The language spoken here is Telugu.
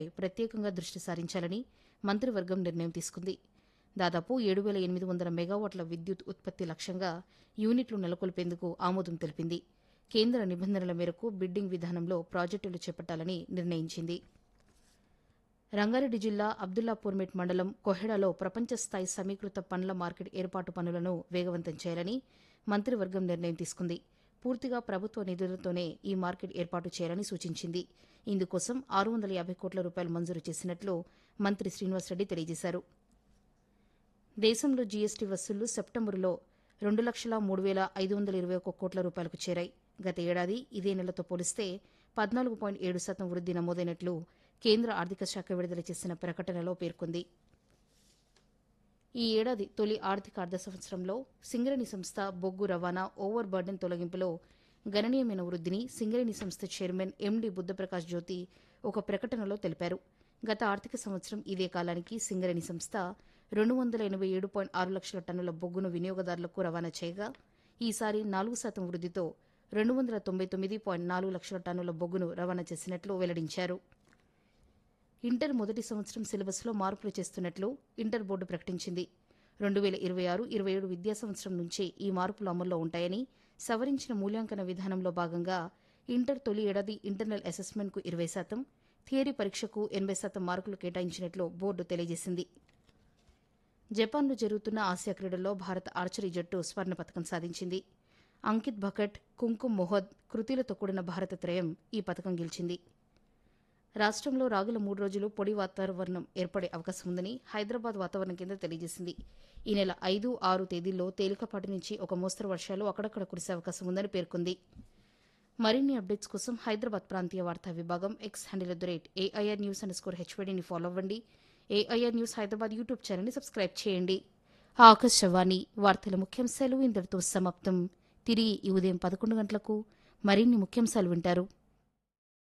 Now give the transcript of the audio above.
ప్రత్యేకంగా దృష్టి సారించాలని మంత్రివర్గం నిర్ణయం తీసుకుంది దాదాపు ఏడు వేల ఎనిమిది వందల మెగావాట్ల విద్యుత్ ఉత్పత్తి లక్ష్యంగా యూనిట్లు నెలకొల్పేందుకు ఆమోదం తెలిపింది కేంద్ర నిబంధనల మేరకు బిడ్డింగ్ విధానంలో ప్రాజెక్టులు చేపట్టాలని నిర్ణయించింది రంగారెడ్డి జిల్లా అబ్దుల్లాపూర్మెట్ మండలం కొహెడాలో ప్రపంచ స్థాయి సమీకృత పండ్ల మార్కెట్ ఏర్పాటు పనులను వేగవంతం చేయాలని మంత్రివర్గం నిర్ణయం తీసుకుంది పూర్తిగా ప్రభుత్వ నిధులతోనే ఈ మార్కెట్ ఏర్పాటు చేయాలని సూచించింది ఇందుకోసం ఆరు వందల యాభై కోట్ల రూపాయలు మంజూరు చేసినట్లు మంత్రి శ్రీనివాసరెడ్డి తెలియజేశారు దేశంలో జీఎస్టీ వసూళ్లు సెప్టెంబరులో రెండు లక్షల మూడు వేల ఐదు వందల ఇరవై ఒక్క కోట్ల రూపాయలకు చేరాయి గత ఏడాది ఇదే నెలతో పోలిస్తే పద్నాలుగు పాయింట్ ఏడు శాతం వృద్ధి నమోదైనట్లు కేంద్ర ఆర్థిక శాఖ విడుదల చేసిన ప్రకటనలో పేర్కొంది ఈ ఏడాది తొలి ఆర్థిక అర్ధ సంవత్సరంలో సింగరేణి సంస్థ బొగ్గు రవాణా ఓవర్ బర్డెన్ తొలగింపులో గణనీయమైన వృద్ధిని సింగరేణి సంస్థ చైర్మన్ ఎండి బుద్ధప్రకాష్ జ్యోతి ఒక ప్రకటనలో తెలిపారు గత ఆర్థిక సంవత్సరం ఇదే కాలానికి సింగరేణి సంస్థ రెండు వందల ఎనభై ఏడు పాయింట్ ఆరు లక్షల టన్నుల బొగ్గును వినియోగదారులకు రవాణా చేయగా ఈసారి నాలుగు శాతం వృద్ధితో రెండు వందల తొంభై తొమ్మిది పాయింట్ నాలుగు లక్షల టన్నుల బొగ్గును రవాణా చేసినట్లు వెల్లడించారు ఇంటర్ మొదటి సంవత్సరం సిలబస్లో మార్పులు చేస్తున్నట్లు ఇంటర్ బోర్డు ప్రకటించింది రెండు వేల ఇరవై ఆరు ఇరవై ఏడు విద్యా సంవత్సరం నుంచే ఈ మార్పులు అమల్లో ఉంటాయని సవరించిన మూల్యాంకన విధానంలో భాగంగా ఇంటర్ తొలి ఏడాది ఇంటర్నల్ అసెస్మెంట్కు ఇరవై శాతం థియరీ పరీక్షకు ఎనభై శాతం మార్కులు కేటాయించినట్లు బోర్డు తెలియజేసింది జపాన్లో జరుగుతున్న ఆసియా క్రీడల్లో భారత ఆర్చరీ జట్టు స్వర్ణ పథకం సాధించింది అంకిత్ భకట్ కుంకుమ్ మొహద్ కృతిలతో కూడిన భారత త్రయం ఈ పథకం గెలిచింది రాష్ట్రంలో రాగుల మూడు రోజులు పొడి వాతావరణం ఏర్పడే అవకాశం ఉందని హైదరాబాద్ వాతావరణ కేంద్రం తెలియజేసింది ఈ నెల ఐదు ఆరు తేదీల్లో తేలికపాటి నుంచి ఒక మోస్తరు వర్షాలు అక్కడక్కడ కురిసే అవకాశం ఉందని పేర్కొంది మరిన్ని అప్డేట్స్ కోసం హైదరాబాద్ ప్రాంతీయ వార్తా విభాగం X handle the rate AIR news underscore హెచ్వడిని ఫాలో అవ్వండి ఏఐఆర్ న్యూస్ హైదరాబాద్ యూట్యూబ్ ఛానల్ని సబ్స్క్రైబ్ చేయండి ఆకాశవాణి వార్తల ముఖ్యాంశాలు ఇంతటితో సమాప్తం తిరిగి ఈ ఉదయం పదకొండు గంటలకు మరిన్ని ముఖ్యాంశాలు వింటారు